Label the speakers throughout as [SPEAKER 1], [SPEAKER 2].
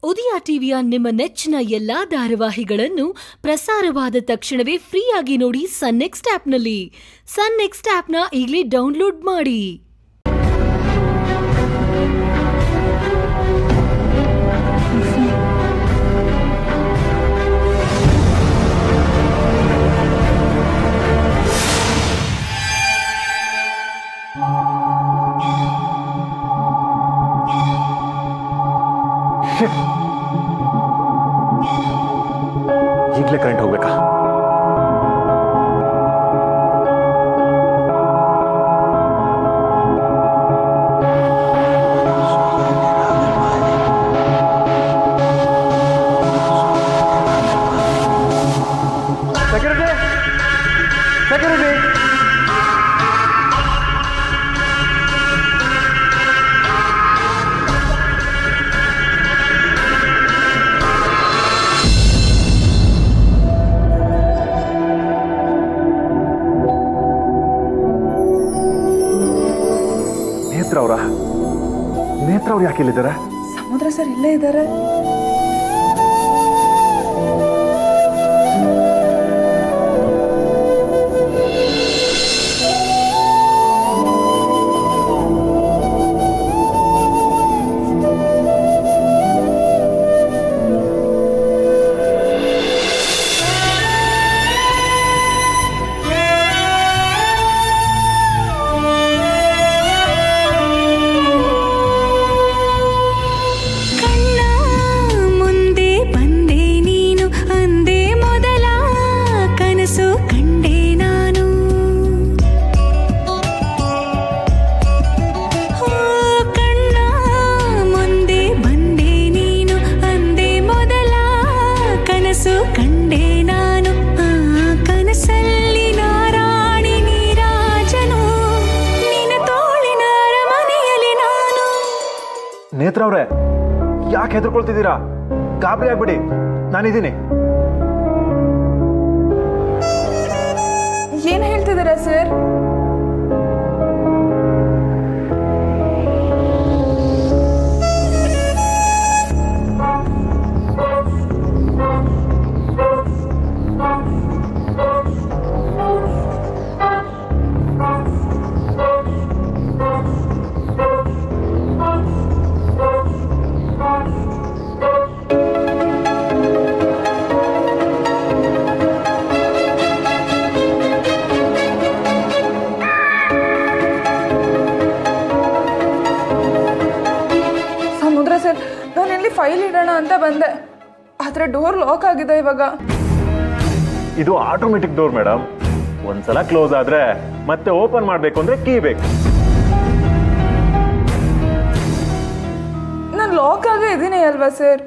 [SPEAKER 1] ಉದಯ ಟಿವಿಯ ನಿಮ್ಮ ನೆಚ್ಚಿನ ಎಲ್ಲಾ ಧಾರಾವಾಹಿಗಳನ್ನು ಪ್ರಸಾರವಾದ ತಕ್ಷಣವೇ ಫ್ರೀಯಾಗಿ ನೋಡಿ ಸನ್ ನೆಕ್ಸ್ಟ್ ಆಪ್ನಲ್ಲಿ ಸನ್ ನೆಕ್ಸ್ಟ್ ಆಪ್ನ ಈಗಲೇ ಡೌನ್ಲೋಡ್ ಮಾಡಿ
[SPEAKER 2] ಈಗಲೇ ಕರೆಂಟ್ ಹೋಗ್ಬೇಕಾ ಸೆಕ್ಯೂರಿಟಿ ಸೆಕ್ಯೂರಿಟಿ ನೇತ್ರ ಅವರ ನೇತ್ರ ಅವ್ರು ಯಾಕೆ ಇಲ್ಲಿದ್ದಾರೆ
[SPEAKER 3] ಸಮುದ್ರ ಸರ್ ಇಲ್ಲೇ ಇದ್ದಾರೆ
[SPEAKER 4] ಕಣ್ಣ ಮುಂದೆ ಬಂದೆ ನೀನು ಅಂದೆ ಮೊದಲ ಕನಸು ಕಂಡೆ ನಾನು ಓ ಕಣ್ಣ ಮುಂದೆ ಬಂದೆ ನೀನು ಅಂದೆ ಮೊದಲ ಕನಸು ಕಂಡೆ ನಾನು ಆ ಕನಸಲ್ಲಿ ನಾರಾಣಿ ನೀರಾಜನು ನಿನ್ನ ತೋಳಿನ ಅರಮನೆಯಲ್ಲಿ ನಾನು
[SPEAKER 2] ನೇತ್ರ ಅವ್ರೆ ಯಾಕೆ ಹೆದರ್ಕೊಳ್ತಿದ್ದೀರಾ ಗಾಬರಿ ಆಗ್ಬಿಡಿ ನಾನಿದ್ದೀನಿ
[SPEAKER 3] ಏನ್ ಹೇಳ್ತಿದ್ದೀರಾ ಸರ್ ಸಮುದ್ರ ಸರ್ ನಾನು ಇಲ್ಲಿ ಫೈಲ್ ಇಡೋಣ ಅಂತ ಬಂದೆ ಆದ್ರೆ ಡೋರ್ ಲಾಕ್ ಆಗಿದೆ ಇವಾಗ
[SPEAKER 2] ಇದು ಆಟೋಮೆಟಿಕ್ ಡೋರ್ ಮೇಡಮ್ ಒಂದ್ಸಲ ಕ್ಲೋಸ್ ಆದ್ರೆ ಮತ್ತೆ ಓಪನ್ ಮಾಡ್ಬೇಕು ಅಂದ್ರೆ ಕೀ ಬೇಕು
[SPEAKER 3] ನಾನು ಲಾಕ್ ಆಗೇ ಇದ್ದೀನಿ ಅಲ್ವಾ ಸರ್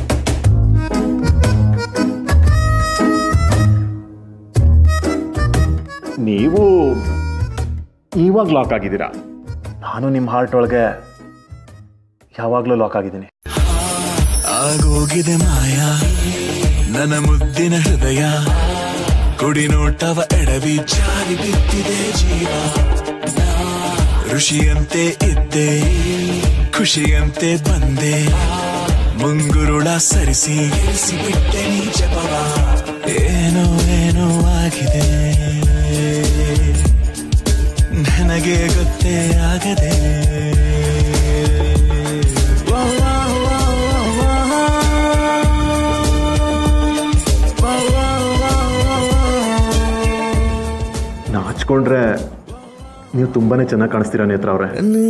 [SPEAKER 2] ನೀವು ಇವಾಗ ಲಾಕ್ ಆಗಿದ್ದೀರಾ ನಾನು ನಿಮ್ಮ ಹಾರ್ಟ್ ಒಳಗೆ ಯಾವಾಗಲೂ ಲಾಕ್ ಆಗಿದ್ದೀನಿ
[SPEAKER 5] ಆಗೋಗಿದೆ ಮಾಯ ನನ್ನ ಮುದ್ದಿನ ಹೃದಯ ಕುಡಿ ನೋಟವ ಎಡವಿ ಜಾರಿ ಬಿದ್ದಿದೆ ಜೀವ ಋಷಿಯಂತೆ ಇದ್ದೆ ಖುಷಿಯಂತೆ ಬಂದೆ ಮುಂಗುರುಳ ಸರಿಸಿ ಇರಿಸಿ ಬಿಟ್ಟೆ ನೀ ಜಪವ ಏನೋ ಏನೋ ಆಗಿದೆ ನನಗೆ ಗೊತ್ತೇ ಆಗದೆ ವಾ, ವಾ, ವಾ, ವಾ, ವಾ. ವಾ, ವಾ, ವಾ, ವಾ, ವಾ.
[SPEAKER 2] ನಾಚ್ಕೊಂಡ್ರೆ ನೀವು ತುಂಬಾನೇ ಚೆನ್ನಾಗಿ ಕಾಣಿಸ್ತೀರಾ ನೇತ್ರ ಅವ್ರೆ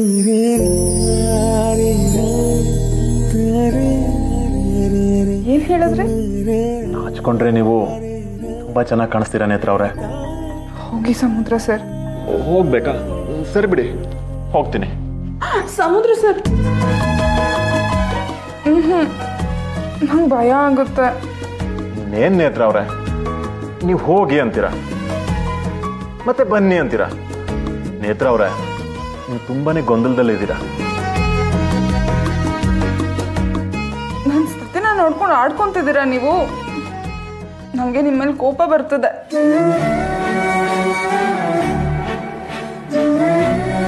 [SPEAKER 3] ಏನ್ ಹೇಳಿದ್ರಿ
[SPEAKER 2] ನಾಚ್ಕೊಂಡ್ರೆ ನೀವು ತುಂಬಾ ಚೆನ್ನಾಗಿ ಕಾಣಿಸ್ತೀರಾ ನೇತ್ರ ಅವ್ರೆ
[SPEAKER 3] ಹೋಗಿ ಸಮುದ್ರ ಸರ್
[SPEAKER 2] ಹೋಗ್ಬೇಕಾ ಸರಿ ಬಿಡಿ ಹೋಗ್ತೀನಿ
[SPEAKER 3] ಸಮುದ್ರ ಸರ್ ಹ್ಮ್ ನಂಗೆ ಭಯ ಆಗುತ್ತೆ
[SPEAKER 2] ಇನ್ನೇನ್ ನೇತ್ರ ಅವ್ರೆ ನೀವು ಹೋಗಿ ಅಂತೀರಾ ಮತ್ತೆ ಬನ್ನಿ ಅಂತೀರಾ ನೇತ್ರ ಅವ್ರೆ ನೀವು ತುಂಬಾನೇ ಗೊಂದಲದಲ್ಲಿದ್ದೀರಾ
[SPEAKER 3] ನನ್ನ ಸ್ಥಿತಿನ ನೋಡ್ಕೊಂಡು ಆಡ್ಕೊಂತಿದ್ದೀರಾ ನೀವು ನನಗೆ ನಿಮ್ಮ ಮೇಲೆ ಕೋಪ ಬರ್ತದೆ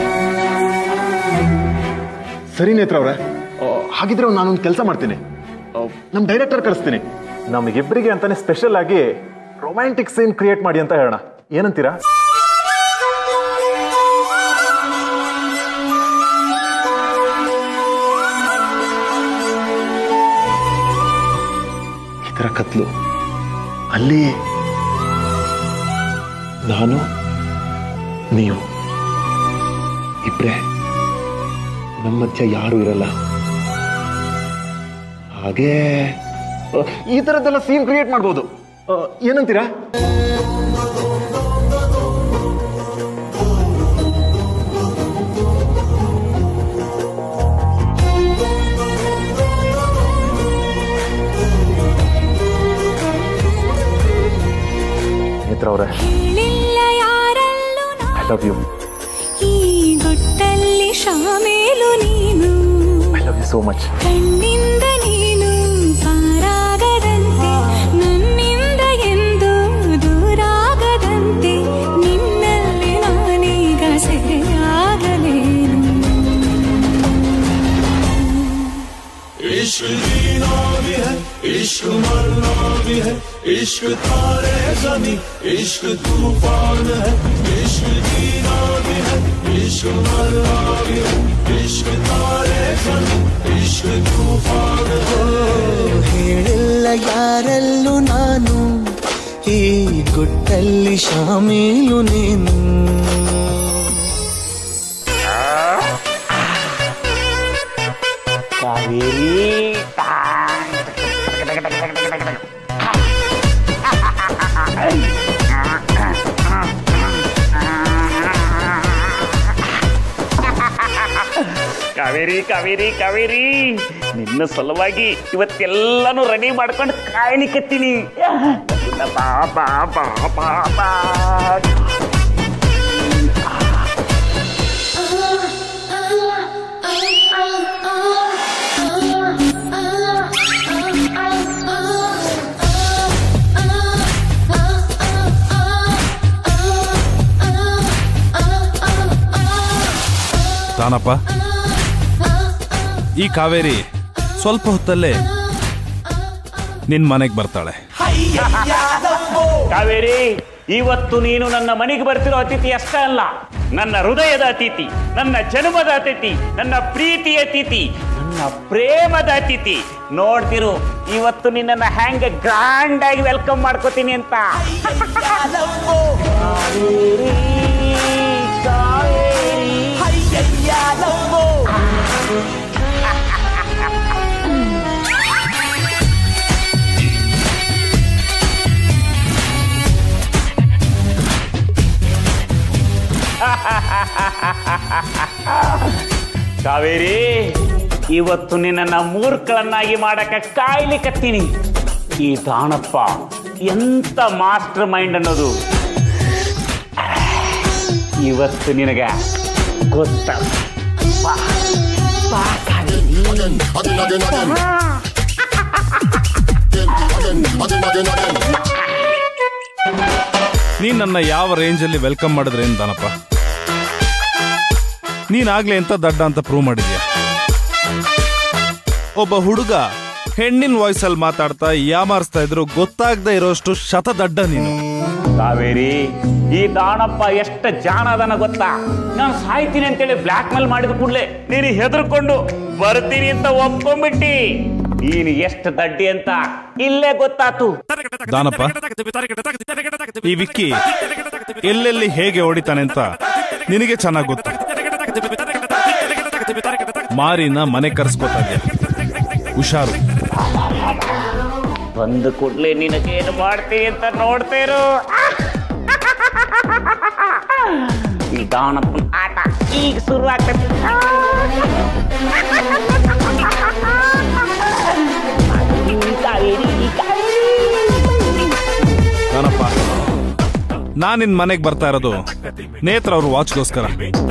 [SPEAKER 2] ಸರಿ ನೇತ್ರ ಅವ್ರೆ ಆ, ಹಾಗಿದ್ರೆ ನಾನೊಂದು ಕೆಲಸ ಮಾಡ್ತೀನಿ ಆ, ನಮ್ಮ ಡೈರೆಕ್ಟರ್ ಕಳಿಸ್ತೀನಿ ನಮಗಿಬ್ಬರಿಗೆ ಅಂತಾನೆ ಸ್ಪೆಷಲ್ ಆಗಿ ರೊಮ್ಯಾಂಟಿಕ್ ಸೀನ್ ಕ್ರಿಯೇಟ್ ಮಾಡಿ ಅಂತ ಹೇಳೋಣ ಏನಂತೀರಾ ಈ ಥರ ಕತ್ಲು ಅಲ್ಲಿ ನಾನು ನೀವು ಇಬ್ರೆ ನಮ್ಮ ಮಧ್ಯ ಯಾರು ಇರಲ್ಲ ಹಾಗೆ ಅ, ಈ ಥರದ್ದೆಲ್ಲ ಸೀನ್ ಕ್ರಿಯೇಟ್ ಮಾಡ್ಬೋದು ಅ, ಏನಂತೀರಾ ನೇತ್ರ ಅವರೇ
[SPEAKER 4] ಹೇಳಿಲ್ಲ ಯಾರಲ್ಲೂ ನಾ
[SPEAKER 2] ಐ ಲವ್ ಯು
[SPEAKER 4] ಈ ಗುಟ್ಟಲ್ಲಿ ಶಾಮೇಲು ನೀನು
[SPEAKER 2] I love you so much
[SPEAKER 4] ಕಣ್ಣಿಂದ ನೀನು ಪಾರಾಗದಂತೆ ನನ್ನಿಂದ ಎಂದು ದೂರಾಗದಂತೆ ನಿನ್ನಲ್ಲಿ ನಾನೀಗ ಸೆರೆಯಾಗಲೇನು
[SPEAKER 5] इश्क जीना भी है इश्क मरना भी है इश्क तारे जमी इश्क तूफान है इश्क जीना भी है इश्क मरना भी है इश्क तारे जमी इश्क तूफान है
[SPEAKER 6] ಹೇಳಿಲ್ಲ ಯಾರಲ್ಲೂ ನಾನು ಈ ಗುಟ್ಟಲ್ಲಿ ಶಾಮೀಲು ನೀನು
[SPEAKER 7] ಕಾವೇರಿ ಕಾವೇರಿ ಕಾವೇರಿ ನಿನ್ನ ಸಲುವಾಗಿ ಇವತ್ತೆಲ್ಲಾನು ರೆಡಿ ಮಾಡ್ಕೊಂಡು ಕಾಯ್ಲಿಕತ್ತೀನಿ ಬಾ ಬಾ ಬಾ ಬಾ ಬಾ
[SPEAKER 8] ತಾನಪ್ಪ ಈ ಕಾವೇರಿ ಸ್ವಲ್ಪ ಹೊತ್ತಲ್ಲೇ ನಿನ್ ಮನೆಗೆ ಬರ್ತಾಳೆ
[SPEAKER 7] ಕಾವೇರಿ ಇವತ್ತು ನೀನು ನನ್ನ ಮನೆಗೆ ಬರ್ತಿರೋ ಅತಿಥಿ ಅಷ್ಟೇ ಅಲ್ಲ ನನ್ನ ಹೃದಯದ ಅತಿಥಿ ನನ್ನ ಜನ್ಮದ ಅತಿಥಿ ನನ್ನ ಪ್ರೀತಿಯ ಅತಿಥಿ ನನ್ನ ಪ್ರೇಮದ ಅತಿಥಿ ನೋಡ್ತಿರು ಇವತ್ತು ನಿನ್ನನ್ನ ಹ್ಯಾಂಗ ಗ್ರ್ಯಾಂಡ್ ಆಗಿ ವೆಲ್ಕಮ್ ಮಾಡ್ಕೋತೀನಿ ಅಂತ ಕಾವೇರಿ, ಕಾವೇರಿ. ಕಾವೇರಿ ಇವತ್ತು ನಿನ್ನನ್ನ ಮೂರ್ಖಳನ್ನಾಗಿ ಮಾಡಕ ಕಾಯ್ಲಿಕತ್ತೀನಿ ಈ ದಾನಪ್ಪ ಎಂತ ಮಾಸ್ಟರ್ ಮೈಂಡ್ ಅನ್ನೋದು ಇವತ್ತು ನಿನಗ ಗೊತ್ತ
[SPEAKER 8] ನೀನ್ ನನ್ನ ಯಾವ ರೇಂಜಲ್ಲಿ ವೆಲ್ಕಮ್ ಮಾಡಿದ್ರೆ ಏನ್ ದಾನಪ್ಪ ನೀನಾಗ್ಲೇ ಎಂತ ದಡ್ಡ ಅಂತ ಪ್ರೂವ್ ಮಾಡಿದ್ಯಾ ಒಬ್ಬ ಹುಡುಗ ಹೆಣ್ಣಿನ ವಾಯ್ಸಲ್ಲಿ ಮಾತಾಡ್ತಾ ಯಾಮಾರಿಸ್ತಾ ಇದ್ರು ಗೊತ್ತಾಗದೆ ಇರೋಷ್ಟು ಶತದಡ್ಡ ನೀನು
[SPEAKER 7] ಕಾವೇರಿ ಈ ದಾನಪ್ಪ ಎಷ್ಟು ಜಾಣ ಅದನ ಗೊತ್ತಾ ನಾನು ಸಾಯ್ತೀನಿ ಅಂತೇಳಿ ಬ್ಲ್ಯಾಕ್ ಮೇಲ್ ಮಾಡಿದ ಕೂಡಲೇ ನೀನು ಹೆದರ್ಕೊಂಡು ಬರ್ತೀನಿ ಅಂತ ಒಪ್ಕೊಂಡ್ಬಿಟ್ಟಿ ನೀನು ಎಷ್ಟು ದಡ್ಡಿ ಅಂತ ಇಲ್ಲೇ ಗೊತ್ತಾತು
[SPEAKER 8] ದಾನಪ್ಪ ಈ ವಿಕ್ಕಿ ಎಲ್ಲೆಲ್ಲಿ ಹೇಗೆ ಹೊಡಿತಾನೆ ಅಂತ ನಿನಗೆ ಚೆನ್ನಾಗಿ ಗೊತ್ತು ಮಾರಿನ ಮನೆ ಕರ್ಸ್ಕೊತಾ ಇದ್ಯಾ ಹುಷಾರು
[SPEAKER 7] ಬಂದ ಕೂಡಲೇ ನಿನಗೇನು ಮಾಡ್ತೀನಿ ಅಂತ ನೋಡ್ತೇರು ಈ ದಾನಪ್ಪನ ಆಟ ಈಗ ಶುರು ಆಗ್ತದೆ
[SPEAKER 8] ದಾನಪ್ಪ ನಾನ್ ನಿನ್ ಮನೆಗೆ ಬರ್ತಾ ಇರೋದು ನೇತ್ರ ಅವ್ರ ವಾಚ್ಗೋಸ್ಕರ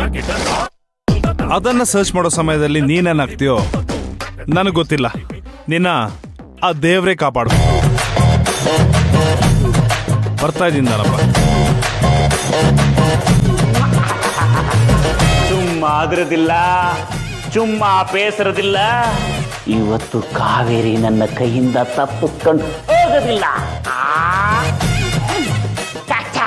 [SPEAKER 8] ಅದನ್ನ ಸರ್ಚ್ ಮಾಡೋ ಸಮಯದಲ್ಲಿ ನೀನೇನಾಗ್ತೀಯೋ ನನಗೆ ಗೊತ್ತಿಲ್ಲ ನಿನ್ನ ಆ ದೇವ್ರೇ ಕಾಪಾಡು ಬರ್ತಾ ಇದ್ದೀನಿ ದಾನಪ್ಪ
[SPEAKER 7] ಚುಮ್ಮ ಅದ್ರದಿಲ್ಲ ಚುಮ್ಮ ಬೇಸರದಿಲ್ಲ ಇವತ್ತು ಕಾವೇರಿ ನನ್ನ ಕೈಯಿಂದ ತಪ್ಪಿಸ್ಕೊಂಡು ಹೋಗೋದಿಲ್ಲ ಆ! ಚಾಚಾ!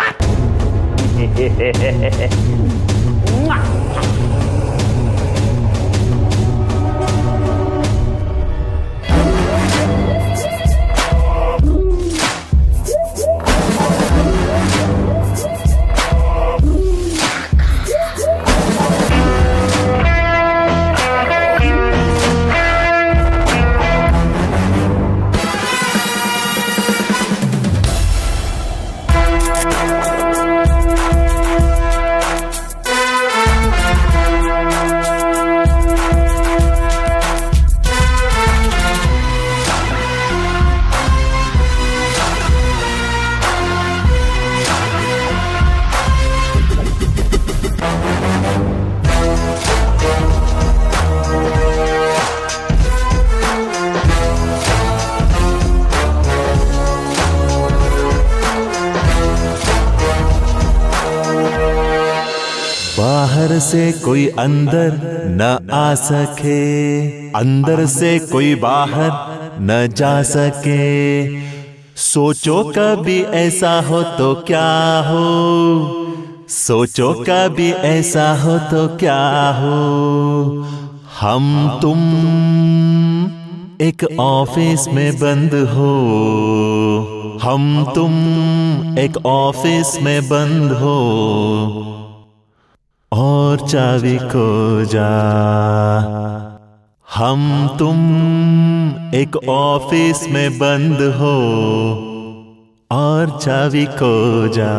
[SPEAKER 6] बाहर से कोई अंदर न आ सके अंदर से कोई बाहर न जा सके सोचो कभी ऐसा हो तो क्या हो सोचो कभी ऐसा हो तो क्या हो हम तुम एक ऑफिस में बंद हो हम तुम एक ऑफिस में बंद हो और चाबी खो जा हम तुम एक ऑफिस में बंद हो और चाबी खो जा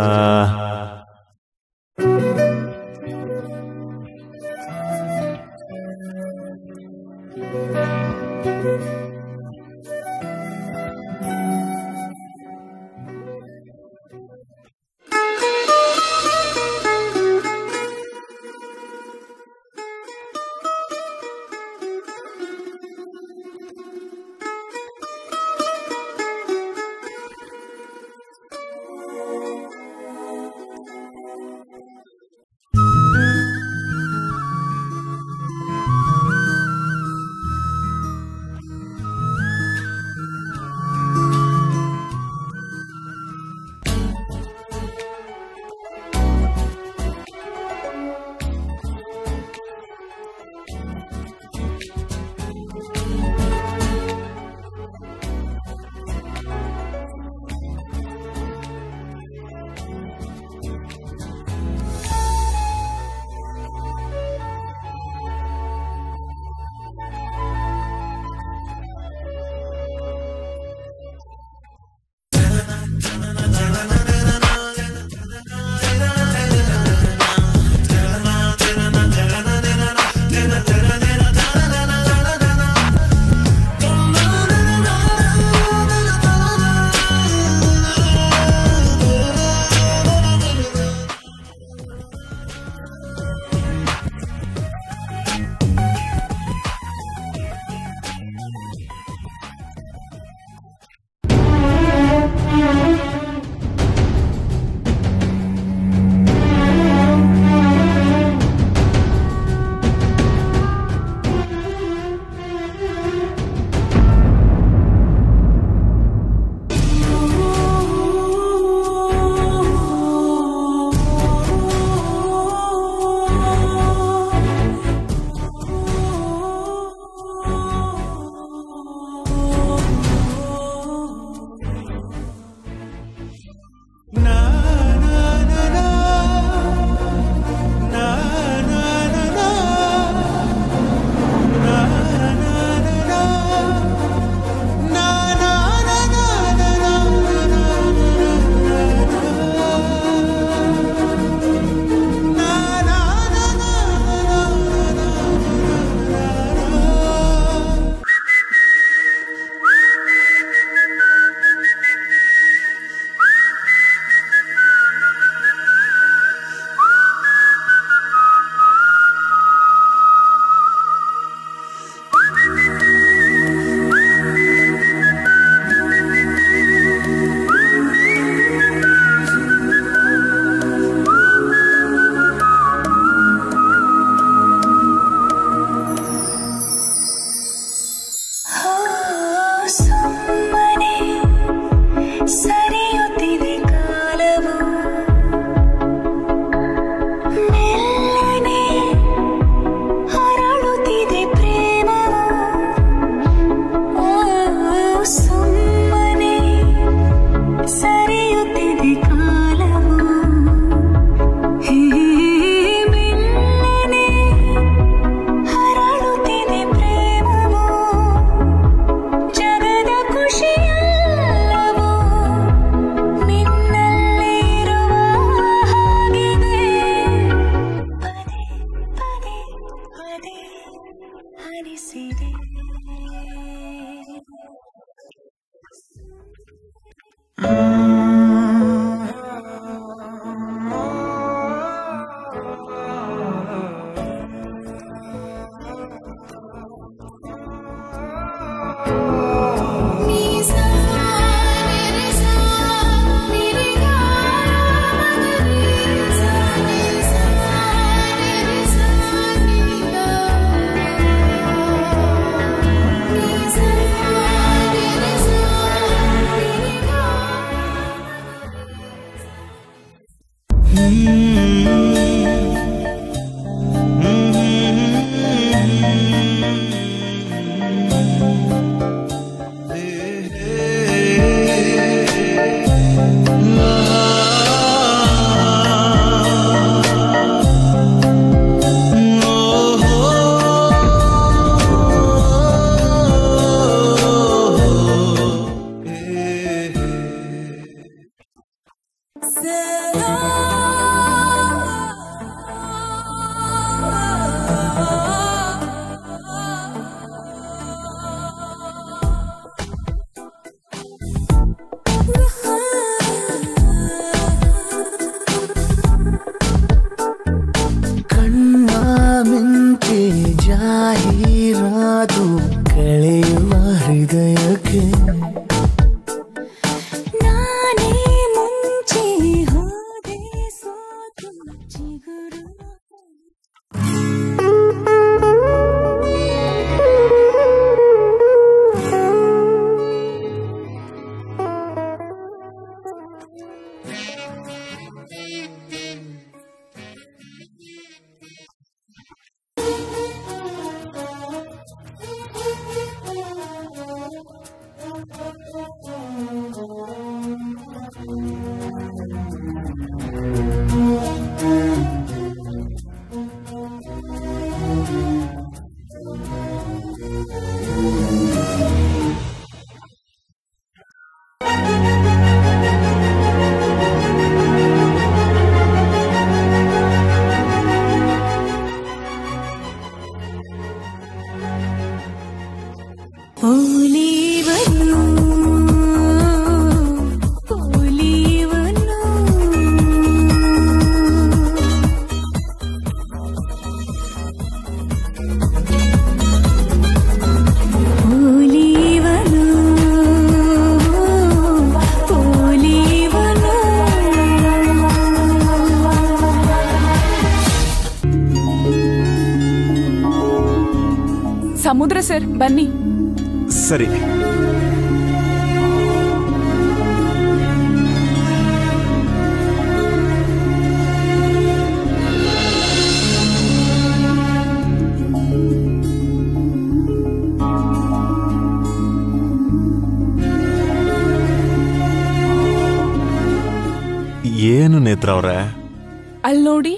[SPEAKER 9] ಕಣ್ಣ ಮಿಂಚಿ ಜಾಹೀರಾತು ಕಳೆಯುವ ಹೃದಯಕ್ಕೆ
[SPEAKER 4] ನಾನೇ ಮುಂಚೆ ಹೋದೆ ಸೋತು ಚಿಗುರು ಒಲಿವನು ಒಲಿವನು ಒಲಿವನು ಒಲಿವನು
[SPEAKER 3] ಸಮುದ್ರ ಸರ್ ಬನ್ನಿ
[SPEAKER 8] ಸರಿ
[SPEAKER 6] ಏನು ನೇತ್ರ ಅವ್ರೆ
[SPEAKER 3] ಅಲ್ಲಿ ನೋಡಿ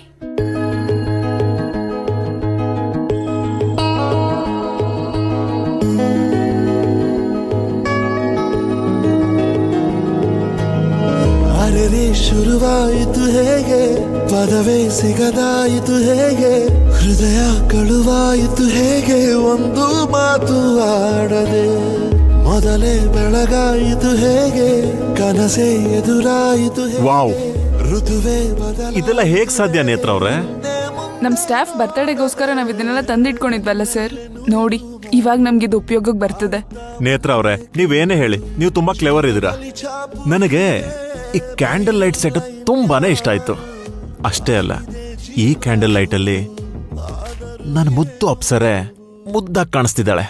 [SPEAKER 9] ಅರೆರೆ ಶುರುವಾಯಿತು ಹೇಗೆ ಪದವೇ ಸಿಗದಾಯಿತು ಹೇಗೆ ಹೃದಯ ಕಳುವಾಯಿತು ಹೇಗೆ ಒಂದು ಮಾತು ಆಡದೆ ಮೊದಲೇ ಬೆಳಗಾಯಿತು ಹೇಗೆ ಕನಸೇ ಎದುರಾಯಿತು ಹೇಗೆ?
[SPEAKER 6] ವಾವ್.
[SPEAKER 9] ಋತುವೇ ಬದಲ
[SPEAKER 6] ಇದೆಲ್ಲ ಹೇಗ್ ಸಾಧ್ಯ ನೇತ್ರ ಅವ್ರೆ
[SPEAKER 3] ನಮ್ ಸ್ಟಾಫ್ ಬರ್ತಡೇಗೋಸ್ಕರ ನಾವ್ ಇದನ್ನೆಲ್ಲ ತಂದಿಟ್ಕೊಂಡಿದ್ವಲ್ಲ ಸರ್ ನೋಡಿ ಇವಾಗ ನಮ್ಗೆ ಇದು ಉಪಯೋಗಕ್ಕೆ ಬರ್ತದೆ
[SPEAKER 6] ನೇತ್ರ ಅವ್ರೆ ನೀವೇನೇ ಹೇಳಿ ನೀವು ತುಂಬಾ ಕ್ಲೆವರ್ ಇದ್ದೀರಾ ನನಗೆ ಈ ಕ್ಯಾಂಡಲ್ ಲೈಟ್ ಸೆಟ್ ತುಂಬಾನೇ ಇಷ್ಟ ಆಯ್ತು ಅಷ್ಟೇ ಅಲ್ಲ ಈ ಕ್ಯಾಂಡಲ್ ಲೈಟ್ ಅಲ್ಲಿ ನನ್ನ ಮುದ್ದು ಅಪ್ಸರೆ ಮುದ್ದಾಗಿ ಕಾಣಿಸ್ತಿದ್ದಾಳೆ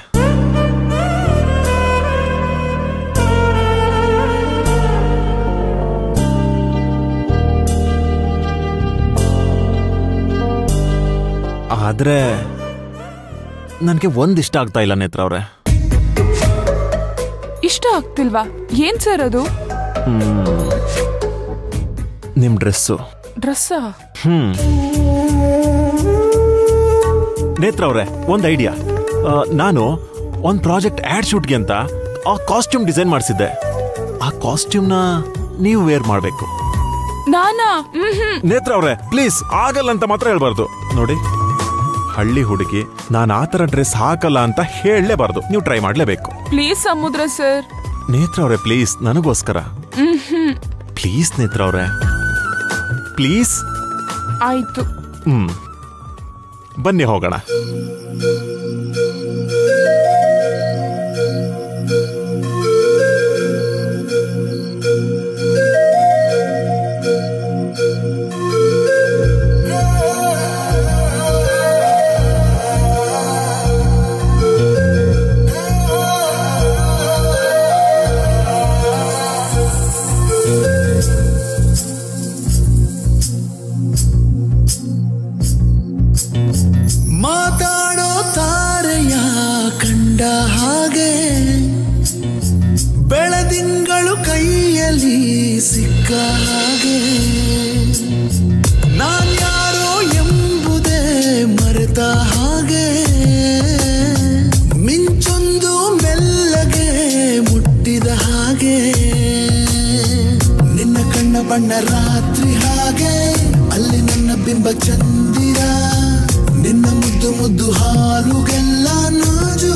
[SPEAKER 6] ಆದ್ರೆ ನನಗೆ ಒಂದಿಷ್ಟ ಆಗ್ತಾ ಇಲ್ಲ ನೇತ್ರ ಅವ್ರೆ
[SPEAKER 3] ಇಷ್ಟ ಆಗ್ತಿಲ್ವಾ ಏನ್ ಸರ್ ಅದು
[SPEAKER 6] ನಿಮ್ ಡ್ರೆಸ್ಸು
[SPEAKER 3] ಡ್ರೆಸ್ಸಾ
[SPEAKER 6] ಹ್ಮ್ ನೇತ್ರ ಅವ್ರೆ ಒಂದ್ ಐಡಿಯಾ ನಾನು ಒಂದ್ ಪ್ರಾಜೆಕ್ಟ್ ಆಡ್ ಶೂಟ್ಗೆ ಅಂತ ಆ ಕಾಸ್ಟ್ಯೂಮ್ ಡಿಸೈನ್ ಮಾಡಿಸಿದ್ದೆ ಆ ಕಾಸ್ಟ್ಯೂಮ್ನ ನೀವು ವೇರ್ ಮಾಡ್ಬೇಕು
[SPEAKER 3] ನಾನಾ ಹ್ಮ್ ಹ್ಮ್
[SPEAKER 6] ನೇತ್ರ ಅವ್ರೆ ಪ್ಲೀಸ್ ಆಗಲ್ಲ ಅಂತ ಮಾತ್ರ ಹೇಳ್ಬಾರ್ದು ನೋಡಿ ಹಳ್ಳಿ ಹುಡುಗಿ ನಾನು ಆ ಥರ ಡ್ರೆಸ್ ಹಾಕಲ್ಲ ಅಂತ ಹೇಳಲೇಬಾರ್ದು ನೀವು ಟ್ರೈ ಮಾಡಲೇಬೇಕು
[SPEAKER 3] ಪ್ಲೀಸ್ ಸಮುದ್ರ ಸರ್
[SPEAKER 6] ನೇತ್ರ ಅವ್ರೆ ಪ್ಲೀಸ್ ನನಗೋಸ್ಕರ ಪ್ಲೀಸ್ ನೇತ್ರ ಅವ್ರೆ ಪ್ಲೀಸ್
[SPEAKER 3] ಆಯ್ತು
[SPEAKER 6] ಹ್ಮ್ ಬನ್ನಿ ಹೋಗೋಣ
[SPEAKER 9] ಮಾತಾಡೋ ತಾರೆಯ ಕಂಡ ಹಾಗೆ ಬೆಳದಿಂಗಳು ಕೈಯಲ್ಲಿ ಸಿಕ್ಕ ಹಾಗೆ ನಾನ್ಯಾರೋ ಎಂಬುದೇ ಮರೆತ ಹಾಗೆ ಮಿಂಚೊಂದು ಮೆಲ್ಲಗೆ ಮುಟ್ಟಿದ ಹಾಗೆ ನಿನ್ನ ಕಣ್ಣ ಬಣ್ಣ ರಾತ್ರಿ ಹಾಗೆ ಅಲ್ಲಿ ನನ್ನ ಬಿಂಬ ಚಂದಿರ ನಿನ್ನ ಮುದ್ದು ಮುದ್ದು ಹಾಲುಗೆಲ್ಲ ನಾಜು